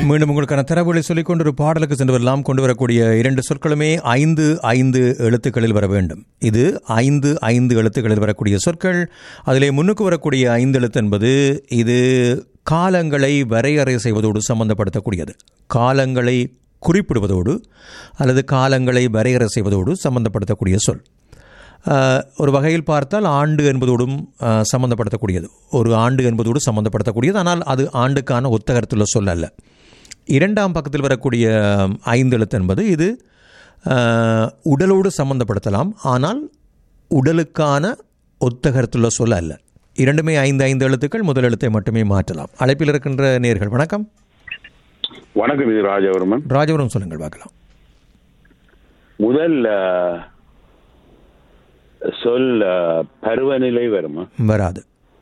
மீண்டும் உங்களுக்கான தரவுகளை சொல்லிக்கொண்டு ஒரு பாடலுக்கு சென்று வரலாம் கொண்டு வரக்கூடிய இரண்டு சொற்களுமே ஐந்து ஐந்து எழுத்துக்களில் வர வேண்டும் இது ஐந்து ஐந்து எழுத்துக்களில் வரக்கூடிய சொற்கள் அதிலே முன்னுக்கு வரக்கூடிய ஐந்து எழுத்து என்பது இது காலங்களை வரையறை செய்வதோடு சம்பந்தப்படுத்தக்கூடியது காலங்களை குறிப்பிடுவதோடு அல்லது காலங்களை வரையறை செய்வதோடு சம்பந்தப்படுத்தக்கூடிய சொல் அஹ், ஒரு வகையில் பார்த்தால் ஆண்டு என்பதோடும் அஹ், சம்பந்தப்படுத்தக்கூடியது ஒரு ஆண்டு என்பதோடு சம்பந்தப்படுத்தக்கூடியது ஆனால் அது ஆண்டுக்கான ஒத்தகரத்துள்ள சொல் அல்ல இரண்டாம் பக்கத்தில் வரக்கூடிய ஐந்து எழுத்து என்பது இது அஹ், உடலோடு சம்பந்தப்படுத்தலாம் ஆனால் உடலுக்கான ஒத்தகரத்துள்ள சொல் அல்ல இரண்டுமே ஐந்து ஐந்து எழுத்துக்கள் முதல் எழுத்தை மட்டுமே மாற்றலாம் அழைப்பில் இருக்கின்ற நேர்கள் வணக்கம் வணக்கம் இது ராஜவர்மன் ராஜபுரம் சொல்லுங்கள் பார்க்கலாம் முதல் அஹ், சொல் அஹ், பருவநிலை வருமா வராது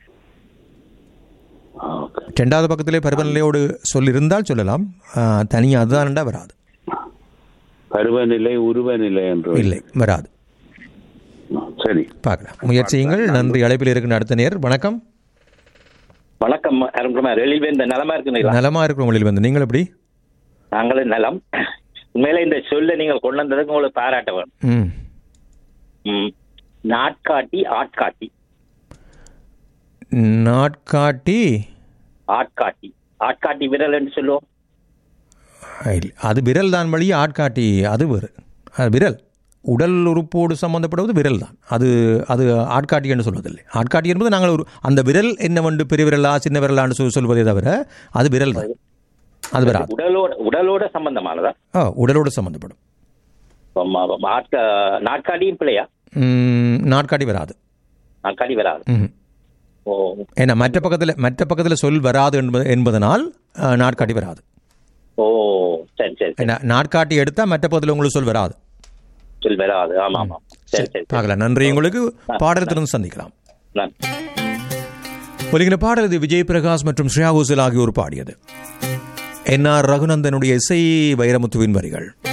ஆ, ஓகே. ரெண்டாவது பக்கத்திலே பருவநிலையோடு சொல் இருந்தால் சொல்லலாம் தனியாக அதுதான்டா வராது பருவநிலை உருவநிலை என்று இல்லை வராது சரி பார்க்கலாம் முயற்சியுங்கள் நன்றி அழைப்பில் இருக்கின்ற அடுத்த நேர் வணக்கம் வணக்கம் அருண்குமார் எழில்வேந்த நலமா இருக்குங்களா நலமா இருக்கிறவங்களில் வந்து நீங்கள் எப்படி நாங்களும் நலம் உண்மையில இந்த சொல்ல நீங்கள் கொண்டு வந்ததுக்கு உங்களுக்கு பாராட்ட வேணும் ம் ம். நாட்காட்டி ஆட்காட்டி நாட்காட்டி ஆட்காட்டி ஆட்காட்டி விரல் என்று சொல்லுவோம் இல்லை அது விரல் தான் வழி ஆட்காட்டி அது வேறு அது விரல் உடல் உறுப்போடு சம்பந்தப்படுவது விரல் தான் அது அது ஆட்காட்டி என்று சொல்வதில்லை ஆட்காட்டி என்பது நாங்கள் ஒரு அந்த விரல் என்னவென்று பெரிய விரலா சின்ன விரலான்னு சொல் சொல்வதே தவிர அது விரல் தான் அது வராது உடலோட உடலோட சம்பந்தமானதா ஆ உடலோடு சம்பந்தப்படும் ஆமா, ஆமா. ஆட்கா நாட்காட்டியும் பிள்ளையா ம், நாட்காட்டி வராது நாட்காட்டி வராது ம் ஓ ஏன்னா மற்ற பக்கத்தில் மற்ற பக்கத்தில் சொல் வராது என்பது என்பதனால் ஆ, நாட்காட்டி வராது ஓ சரி சரி சரி. ஏன்னா நாட்காட்டி எடுத்தால் மற்ற பக்கத்தில் உங்களுக்கு சொல் வராது சொல் வராது ஆமா ஆமா சரி சரி சரி. பார்க்கலாம் நன்றி உங்களுக்கு பாடலத்திலிருந்து சந்திக்கலாம் நான் ஒலிங்கிற பாடல் இது விஜய் பிரகாஷ் மற்றும் ஸ்ரேயா கோஷல் ஆகியோர் பாடியது என் ஆர் ரகுநந்தனுடைய இசை வைரமுத்துவின் வரிகள்